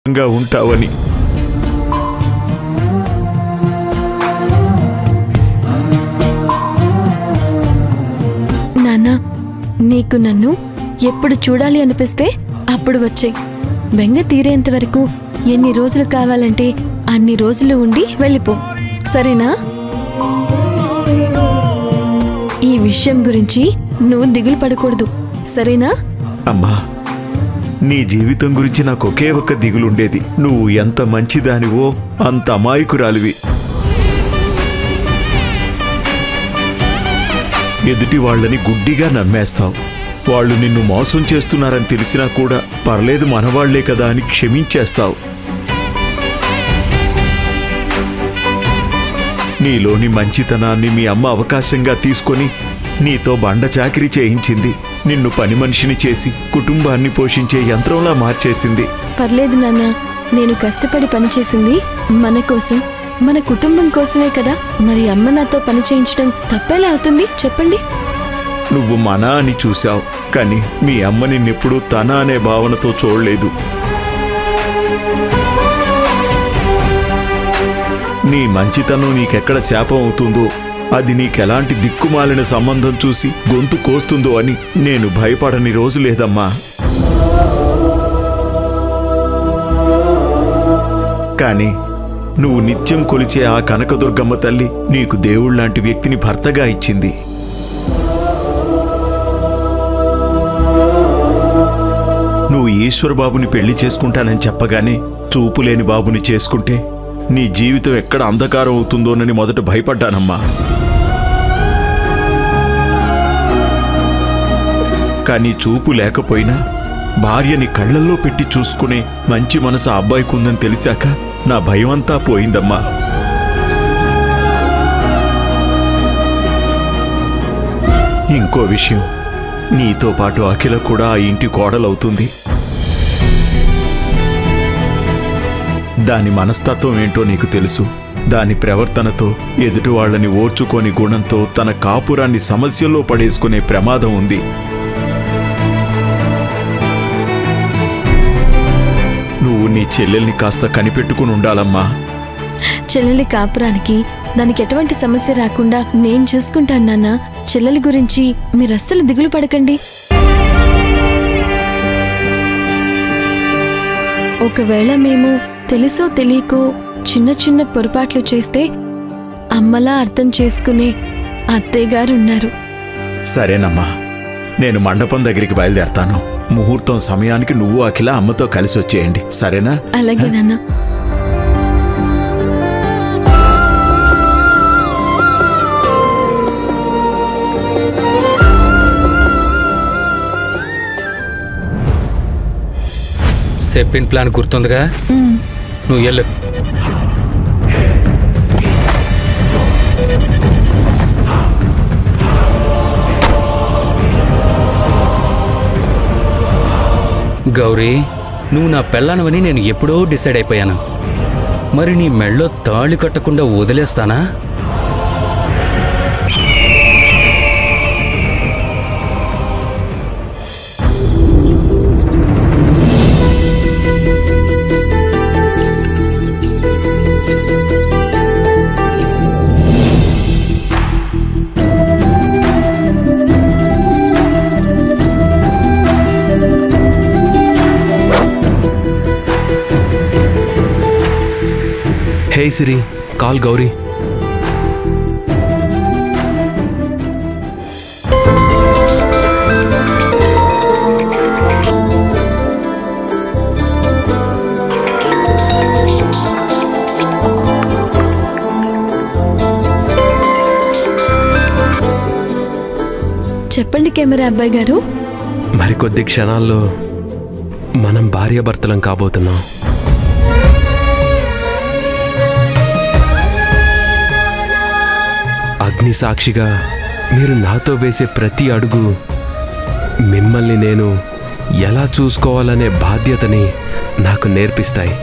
గా ఉంటావని నాన్నా నీకు నన్ను ఎప్పుడు చూడాలి అనిపిస్తే అప్పుడు వచ్చాయి బెంగ తీరేంత వరకు ఎన్ని రోజులు కావాలంటే అన్ని రోజులు ఉండి వెళ్ళిపో సరేనా ఈ విషయం గురించి నువ్వు దిగులు పడకూడదు సరేనా అమ్మా నీ జీవితం గురించి నాకు ఒకే ఒక్క దిగులుండేది నువ్వు ఎంత మంచిదానివో అంత అమాయకురాలివి ఎదుటి వాళ్ళని గుడ్డిగా నమ్మేస్తావు వాళ్ళు నిన్ను మోసం చేస్తున్నారని తెలిసినా కూడా పర్లేదు మనవాళ్లే కదా అని క్షమించేస్తావు నీలోని మంచితనాన్ని మీ అమ్మ అవకాశంగా తీసుకొని నీతో బండ చాకిరీ చేయించింది నిన్ను పని మనిషిని చేసి కుటుంబాన్ని పోషించే యంత్రంలా మార్చేసింది పర్లేదు నాన్న నేను కష్టపడి పనిచేసింది మన కోసం మన కుటుంబం కోసమే కదా మరి అమ్మ నాతో పని చేయించడం తప్పేలా అవుతుంది చెప్పండి నువ్వు మన అని చూశావు కానీ మీ అమ్మ నిన్నెప్పుడూ తన అనే భావనతో చూడలేదు నీ మంచితనం నీకెక్కడ శాపం అవుతుందో అది నీకెలాంటి దిక్కుమాలిన సంబంధం చూసి గొంతు కోస్తుందో అని నేను భయపడని రోజు లేదమ్మా కానీ నువ్వు నిత్యం కొలిచే ఆ కనకదుర్గమ్మ తల్లి నీకు దేవుళ్లాంటి వ్యక్తిని భర్తగా ఇచ్చింది నువ్వు ఈశ్వర్ బాబుని పెళ్లి చేసుకుంటానని చెప్పగానే చూపులేని బాబుని చేసుకుంటే నీ జీవితం ఎక్కడ అంధకారం అవుతుందోనని మొదట భయపడ్డానమ్మా కానీ చూపు లేకపోయినా భార్యని కళ్ళల్లో పెట్టి చూసుకునే మంచి మనసు ఆ అబ్బాయికి ఉందని తెలిసాక నా భయమంతా పోయిందమ్మా ఇంకో విషయం నీతో పాటు అఖిల కూడా ఆ ఇంటి కోడలవుతుంది దాని మనస్తత్వం ఏంటో నీకు తెలుసు దాని ప్రవర్తనతో ఎదుటి వాళ్ళని ఓర్చుకోని గుణంతో తన కాపురాన్ని సమస్యల్లో పడేసుకునే ప్రమాదం ఉంది నువ్వు నీ చెల్లెల్ని కాస్త కనిపెట్టుకుని ఉండాలమ్మా చెల్లెలి కాపురానికి దానికి ఎటువంటి సమస్య రాకుండా నేను చూసుకుంటాను నాన్న చెల్లెలి గురించి మీరు అస్సలు దిగులు పడకండి ఒకవేళ మేము తెలుసో తెలియకో చిన్న చిన్న పొరపాట్లు చేస్తే అమ్మలా అర్థం చేసుకునే అత్తయ్య గారు ఉన్నారు సరేనమ్మా నేను మండపం దగ్గరికి బయలుదేరతాను ముహూర్తం సమయానికి నువ్వు అఖిల అమ్మతో కలిసి వచ్చేయండి సరేనా అలాగే నాన్న చెప్పిన ప్లాన్ గుర్తుందిగా నువ్వు వెళ్ళు గౌరీ నువ్వు నా పెళ్ళానవని నేను ఎప్పుడో డిసైడ్ అయిపోయాను మరి నీ మెళ్ళో తాళి కట్టకుండా వదిలేస్తానా హే సిరి కాల్ గౌరీ చెప్పండి కెమెరా అబ్బాయి గారు మరికొద్ది క్షణాల్లో మనం భార్యాభర్తలం కాబోతున్నాం అగ్ని సాక్షిగా మీరు నాతో వేసే ప్రతి అడుగు మిమ్మల్ని నేను ఎలా చూసుకోవాలనే బాధ్యతని నాకు నేర్పిస్తాయి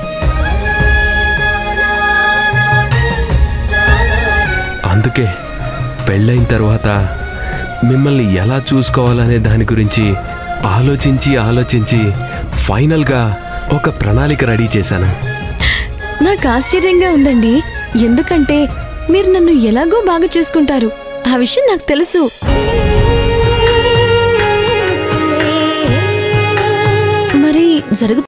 అందుకే పెళ్ళైన తర్వాత మిమ్మల్ని ఎలా చూసుకోవాలనే దాని గురించి ఆలోచించి ఆలోచించి ఫైనల్గా ఒక ప్రణాళిక రెడీ చేశాను నాకు ఆశ్చర్యంగా ఉందండి ఎందుకంటే మీరు నన్ను ఎలాగో బాగా చూసుకుంటారు ఆ విషయం నాకు తెలుసు మరి జరుగు